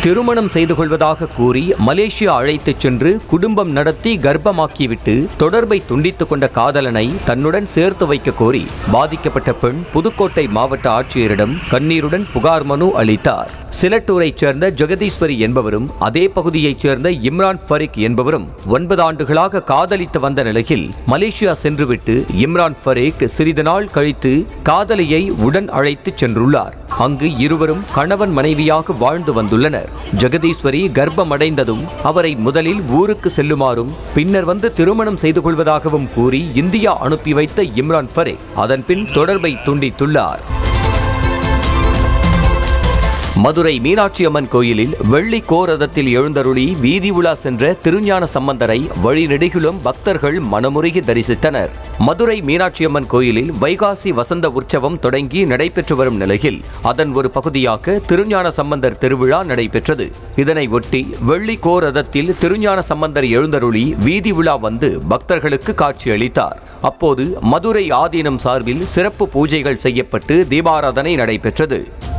திருமணம் செய்து கொள்வதாக கூறி மலேசியா அழைத்துச் சென்று குடும்பம் நடத்தி கர்ப்பமாக்கிவிட்டு தொடர்பை துண்டித்துக் கொண்ட காதலனை தன்னுடன் சேர்த்து வைக்க கோரி பாதிக்கப்பட்ட பெண் புதுக்கோட்டை மாவட்ட ஆட்சியரிடம் கண்ணீருடன் புகார் மனு அளித்தார் சிலட்டூரைச் சேர்ந்த ஜெகதீஸ்வரி என்பவரும் அதே பகுதியைச் சேர்ந்த இம்ரான் ஃபரிக் என்பவரும் ஒன்பது ஆண்டுகளாக காதலித்து வந்த நிலையில் மலேசியா சென்றுவிட்டு இம்ரான் ஃபரீக் சிறிது நாள் கழித்து காதலியை உடன் அழைத்துச் சென்றுள்ளார் அங்கு இருவரும் கணவன் மனைவியாக வாழ்ந்து வந்துள்ளனர் ஜெகதீஸ்வரி கர்ப்பமடைந்ததும் அவரை முதலில் ஊருக்கு செல்லுமாறும் பின்னர் வந்து திருமணம் செய்து கொள்வதாகவும் கூறி இந்தியா அனுப்பி வைத்த இம்ரான் ஃபரீக் அதன்பின் தொடர்பை துண்டித்துள்ளார் மதுரை மீனாட்சி அம்மன் கோயிலில் வெள்ளி கோரதத்தில் எழுந்தருளி வீதி உலா சென்ற திருஞான சம்பந்தரை வழிநெடுகிலும் பக்தர்கள் மனமுருகி தரிசித்தனர் மதுரை மீனாட்சி அம்மன் கோயிலில் வைகாசி வசந்த உற்சவம் தொடங்கி நடைபெற்று வரும் நிலையில் அதன் ஒரு பகுதியாக திருஞான சம்பந்தர் திருவிழா நடைபெற்றது இதனை ஒட்டி வெள்ளி கோரதத்தில் திருஞான சம்பந்தர் எழுந்தருளி வீதி உலா வந்து பக்தர்களுக்கு காட்சியளித்தார் அப்போது மதுரை ஆதீனம் சார்பில் சிறப்பு பூஜைகள் செய்யப்பட்டு தீபாராதனை நடைபெற்றது